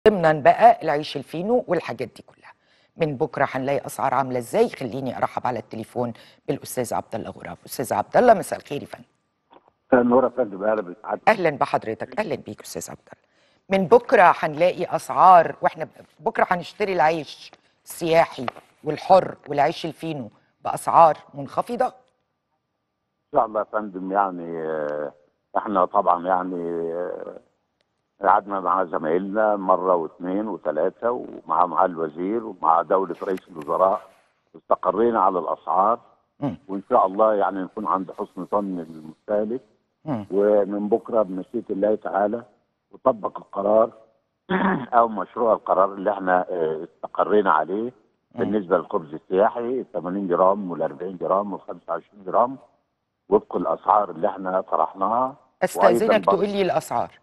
ضمنا بقى العيش الفينو والحاجات دي كلها من بكره هنلاقي اسعار عامله ازاي خليني ارحب على التليفون بالاستاذ عبد الله غراب استاذ عبد الله مساء الخير يا فندم نورة فندم اهلا بسعادتك اهلا بحضرتك اهلا بيك استاذ عبد الله من بكره هنلاقي اسعار واحنا بكره هنشتري العيش السياحي والحر والعيش الفينو باسعار منخفضه ان شاء الله يا فندم يعني آه، احنا طبعا يعني آه، قعدنا مع زمايلنا مره واثنين وثلاثه ومع مع الوزير ومع دوله رئيس الوزراء استقرينا على الاسعار مم. وان شاء الله يعني نكون عند حسن ظن المستهلك مم. ومن بكره بمشيئه الله تعالى وطبق القرار او مشروع القرار اللي احنا آه، استقرينا عليه بالنسبه للخبز السياحي 80 جرام وال 40 جرام وال 25 جرام وفق الاسعار اللي احنا طرحناها استاذنك برضه تقول لي الاسعار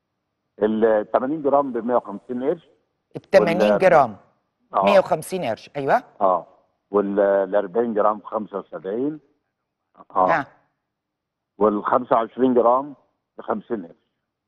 ال 80 جرام ب 150 قرش ال 80 وال- جرام اه 150 قرش ايوه اه وال 40 جرام ب 75 اه نعم وال 25 جرام ب 50 قرش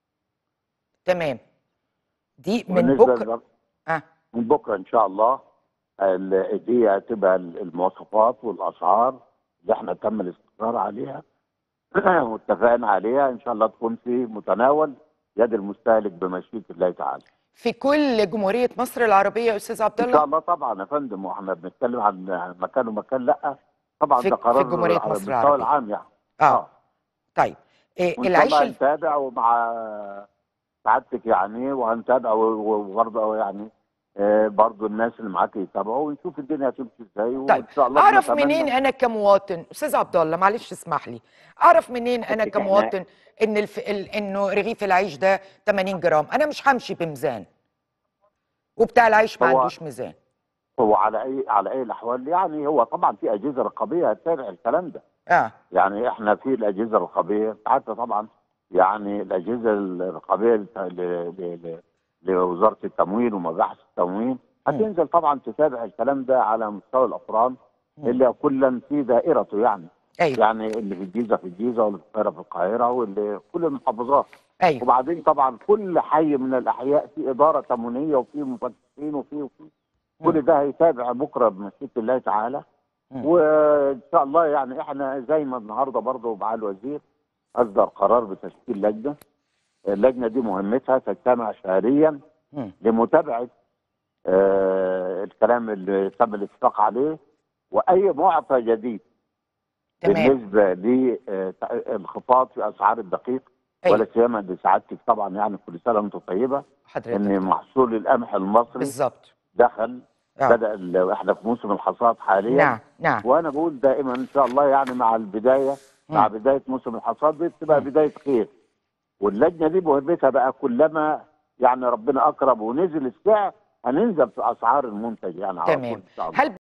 تمام دي من بالنسبة بكره لل- اه من بكره ان شاء الله ال- دي هتبقى المواصفات والاسعار اللي احنا تم الاستقرار عليها واتفقنا عليها ان شاء الله تكون في متناول يد المستهلك بمشيئه الله تعالى. في كل جمهوريه مصر العربيه يا استاذ عبد ان شاء الله الله طبعا يا فندم واحنا بنتكلم عن مكان ومكان لا طبعا في- ده في قرار جمهورية على مصر المستوى العربية. العام يعني اه طيب إيه وان شاء العيش الله الف... هنتابع ومع سعادتك يعني وهنتابع و- وبرضه يعني آه، برضه الناس اللي معاك يتابعوا ونشوف الدنيا هتمشي ازاي طيب وان شاء الله اعرف بنتمنى- منين انا كمواطن استاذ عبد الله معلش اسمح لي اعرف منين انا حضرتك إحنا- كمواطن ان الف... ال... انه رغيف العيش ده 80 جرام انا مش همشي بميزان وبتاع العيش ما هو- عندوش ميزان هو على اي على اي الاحوال يعني هو طبعا في اجهزه رقابيه هتتابع الكلام ده اه يعني احنا في الاجهزه الرقابيه حتى طبعا يعني الاجهزه الرقابيه ل- ل- ل- لوزاره التموين ومباحث التموين هتنزل طبعا تتابع الكلام ده على مستوى الافراد اللي كلا في دائرته يعني ايوه يعني اللي في الجيزه في الجيزه واللي في القاهره في القاهره واللي كل المحافظات ايوه وبعدين طبعا كل حي من الاحياء في اداره تموينيه وفي مفتشين وفي وفي كل ده هيتابع بكره بمشيئه الله تعالى مم. وان شاء الله يعني احنا زي ما النهارده برضه مع الوزير اصدر قرار بتشكيل لجنه اللجنه دي مهمتها تجتمع شهريا مم. لمتابعه آه الكلام اللي تم الاتفاق عليه واي معطى جديد تمام بالنسبه للانخفاض في اسعار الدقيق أيوة. ولا سيما دي سعادتك طبعا يعني كل سنه وانتم طيبه حضرتك ان محصول القمح المصري بالظبط دخل آه. بدا ال- احنا في موسم الحصاد حاليا نعم نعم وانا بقول دائما ان شاء الله يعني مع البدايه مع مم. بدايه موسم الحصاد دي بتبقى مم. بدايه خير واللجنه دي مهمتها بقى كلما يعني ربنا اكرم ونزل السعر هننزل في اسعار المنتج يعني على طول تمام ان شاء الله هل